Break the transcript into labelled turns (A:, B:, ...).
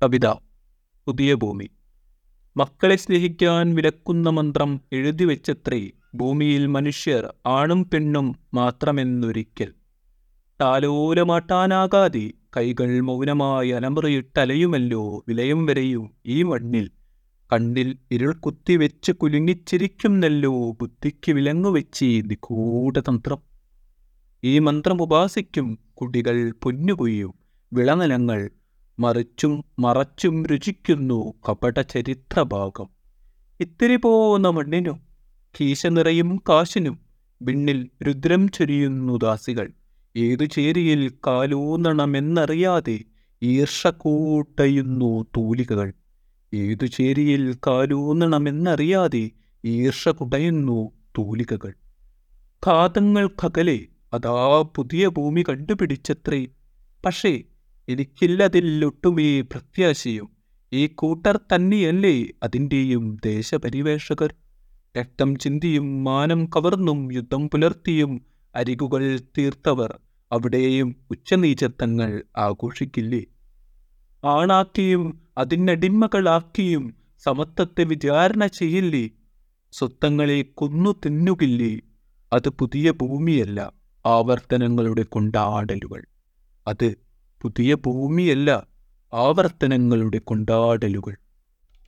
A: കവിത പുതിയ ഭൂമി മക്കളെ സ്നേഹിക്കാൻ വിലക്കുന്ന മന്ത്രം എഴുതി വെച്ചത്രേ ഭൂമിയിൽ മനുഷ്യർ ആണും പെണ്ണും മാത്രമെന്നൊരിക്കൽ താലോലമാട്ടാനാകാതെ കൈകൾ മൗനമായി അലമുറയിട്ടലയുമല്ലോ വിലയം വരെയും ഈ മണ്ണിൽ കണ്ണിൽ ഇരുൾ കുത്തിവെച്ച് കുലുങ്ങിച്ചിരിക്കുന്നല്ലോ ബുദ്ധിക്ക് വിലങ്ങുവെച്ച് നിഗൂഢതന്ത്രം ഈ മന്ത്രം ഉപാസിക്കും കുടികൾ പൊന്നുകൊയ്യും വിളനിലങ്ങൾ മറിച്ചും മറച്ചും രുചിക്കുന്നു കപട ചരിത്രഭാഗം ഇത്തിരി പോന്ന മണ്ണിനും കീശ നിറയും കാശിനും വിണ്ണിൽ രുദ്രം ചൊരിയുന്നു ദാസികൾ ഏതു ചേരിയിൽ കാലൂന്നണമെന്നറിയാതെ ഈർഷ കൂട്ടയുന്നു തൂലികകൾ ഏതു ചേരിയിൽ കാലൂന്നണമെന്നറിയാതെ ഈർഷ കുടയുന്നു തൂലികകൾ ഘാതങ്ങൾക്കകലെ അതാ പുതിയ ഭൂമി കണ്ടുപിടിച്ചത്രേ പക്ഷേ എനിക്കില്ലതിലൊട്ടുമേ പ്രത്യാശയും ഈ കൂട്ടർ തന്നെയല്ലേ അതിൻ്റെയും ദേശപരിവേഷകർ രക്തം ചിന്തിയും മാനം കവർന്നും യുദ്ധം പുലർത്തിയും അരികുകൾ തീർത്തവർ അവിടെയും ഉച്ചനീചത്വങ്ങൾ ആഘോഷിക്കില്ലേ ആണാക്കിയും അതിനടിമകളാക്കിയും സമത്വത്തെ വിചാരണ ചെയ്യില്ലേ സ്വത്തങ്ങളെ കൊന്നു തിന്നുകില്ലേ അത് പുതിയ ഭൂമിയല്ല ആവർത്തനങ്ങളുടെ കൊണ്ടാടലുകൾ അത് പുതിയ ഭൂമിയല്ല ആവർത്തനങ്ങളുടെ കൊണ്ടാടലുകൾ